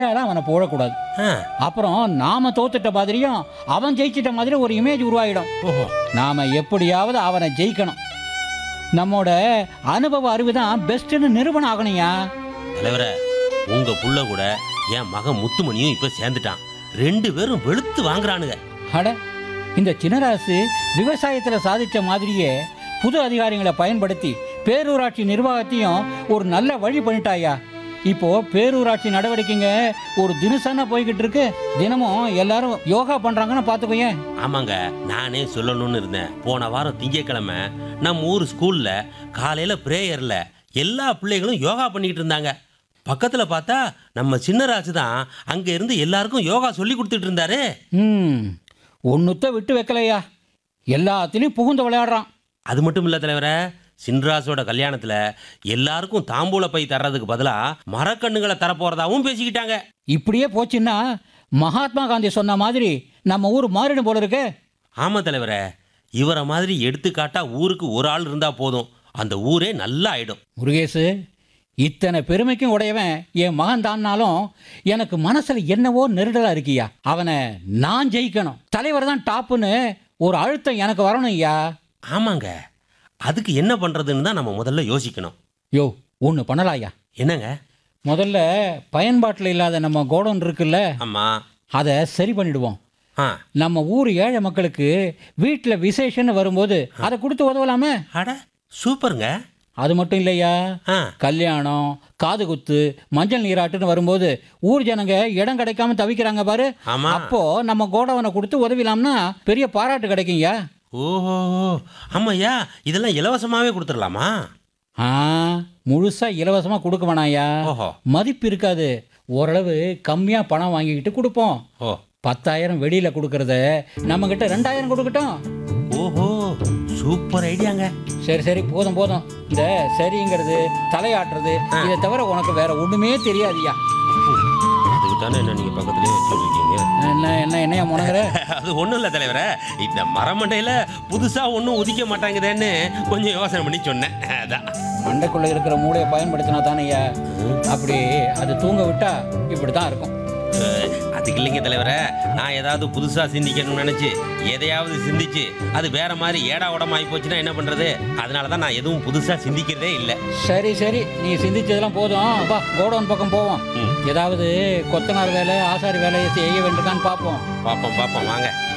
தான் அவனை போடக்கூடாது ஆ, அப்புறம் நாம தோத்துட்ட மாதிரியும் அவன் ஜெயிச்சிட்ட மாதிரி ஒரு இமேஜ் உருவாயிடும் ஓஹோ நாம எப்படியாவது அவனை ஜெயிக்கணும் நம்மோட அனுபவ அறிவு தான் பெஸ்ட்னு நிரூபணம் ஆகணும்யா தலைவரே உங்க புள்ள கூட என் மகன் முத்துமணியும் இப்ப சேர்ந்துட்டான் ரெண்டு பேரும் வெளுத்து வாங்குறானுங்க அட இந்த சின்னராசு விவசாயத்துல சாதிச்ச மாதிரியே புது அதிகாரிகளை பயன்படுத்தி பேரூராட்சி நிர்வாகத்தையும் ஒரு நல்ல வழி பண்ணிட்டாயா இப்போ பேரூராட்சி நடவடிக்கைங்க ஒரு தினசான போய்கிட்டு இருக்கு தினமும் எல்லாரும் யோகா பண்றாங்கன்னு பாத்துக்கோயேன் ஆமாங்க நானே சொல்லணும்னு இருந்தேன் போன வாரம் திங்கட்கிழமை நம்ம ஊர் ஸ்கூல்ல காலையில பிரேயர்ல எல்லா பிள்ளைகளும் யோகா பண்ணிட்டு இருந்தாங்க பக்கத்துல பார்த்தா நம்ம சின்னராசு தான் அங்க இருந்து எல்லாருக்கும் யோகா சொல்லி கொடுத்துட்டு இருந்தாரு ம் ஒன்றுத்த விட்டு வைக்கலையா எல்லாத்துலேயும் புகுந்து விளையாடுறான் அது மட்டும் இல்ல தலைவரே சின்ராசோட கல்யாணத்துல எல்லாருக்கும் தாம்பூல பை தர்றதுக்கு பதிலா மரக்கண்ணுகளை தரப்போறதாவும் பேசிக்கிட்டாங்க இப்படியே போச்சுன்னா மகாத்மா காந்தி சொன்ன மாதிரி நம்ம ஊர் மாறிடும் போல இருக்கு ஆமா தலைவரே இவரை மாதிரி எடுத்துக்காட்டா ஊருக்கு ஒரு ஆள் இருந்தா போதும் அந்த ஊரே நல்லா ஆயிடும் முருகேசு இத்தனை பெருமைக்கும் உடையவன் என் மகன் தான்னாலும் எனக்கு மனசுல என்னவோ நெருடலா இருக்கியா அவனை நான் ஜெயிக்கணும் தலைவர் தான் டாப்புன்னு ஒரு அழுத்தம் எனக்கு வரணும் ஐயா ஆமாங்க அதுக்கு என்ன பண்றதுன்னு தான் நம்ம முதல்ல யோசிக்கணும் யோ ஒன்று பண்ணலாயா என்னங்க முதல்ல பயன்பாட்டில் இல்லாத நம்ம கோடவுன் இருக்குல்ல ஆமா அதை சரி பண்ணிடுவோம் ஆ நம்ம ஊர் ஏழை மக்களுக்கு வீட்டில் விசேஷம்னு வரும்போது அதை கொடுத்து உதவலாமே அட சூப்பருங்க அது மட்டும் இல்லையா ஆ கல்யாணம் காது குத்து மஞ்சள் நீராட்டுன்னு வரும்போது ஊர் ஜனங்க இடம் கிடைக்காம தவிக்கிறாங்க பாரு ஆமா அப்போ நம்ம கோடவனை கொடுத்து உதவிலாம்னா பெரிய பாராட்டு கிடைக்கும்யா ஓஹோ ஆமாய்யா இதெல்லாம் இலவசமாவே கொடுத்துடலாமா ஆ முழுசா இலவசமா கொடுக்க வேணாயா ஓஹோ மதிப்பு இருக்காது ஓரளவு கம்மியா பணம் வாங்கிக்கிட்டு கொடுப்போம் ஓ பத்தாயிரம் வெளியில கொடுக்கறத நம்ம கிட்ட ரெண்டாயிரம் கொடுக்கட்டும் ஓஹோ சூப்பர் ஐடியாங்க சரி சரி போதும் போதும் இந்த சரிங்கிறது தலையாட்டுறது இதை தவிர உனக்கு வேற ஒண்ணுமே தெரியாதுயா அதுக்கு தானே என்ன நீங்க பக்கத்துலயே வச்சுருக்கீங்க என்ன என்ன என்னையா முனங்குற அது ஒண்ணும் இல்ல தலைவரே இந்த மரமண்டையில புதுசா ஒண்ணும் உதிக்க மாட்டாங்குதேன்னு கொஞ்சம் யோசனை பண்ணி சொன்னேன் அதான் மண்டைக்குள்ள இருக்கிற மூளையை பயன்படுத்தினா தானேயா அப்படி அது தூங்க விட்டா இப்படி தான் இருக்கும் அஹ், அதுக்கு இல்லைங்க தலைவரே நான் ஏதாவது புதுசா சிந்திக்கணும்னு நினைச்சு எதையாவது சிந்திச்சு அது வேற மாதிரி ஏடா உடம்பு ஆகி போச்சுன்னா என்ன பண்றது அதனால தான் நான் எதுவும் புதுசா சிந்திக்கிறதே இல்லை சரி சரி நீ சிந்திச்சதெல்லாம் போதும் வா கோடவுன் பக்கம் போவோம் ம். ஏதாவது கொத்தனார் வேலை ஆசாரி வேலையை செய்ய வேண்டியிருக்கான்னு பார்ப்போம் பார்ப்போம் பார்ப்போம் வாங்க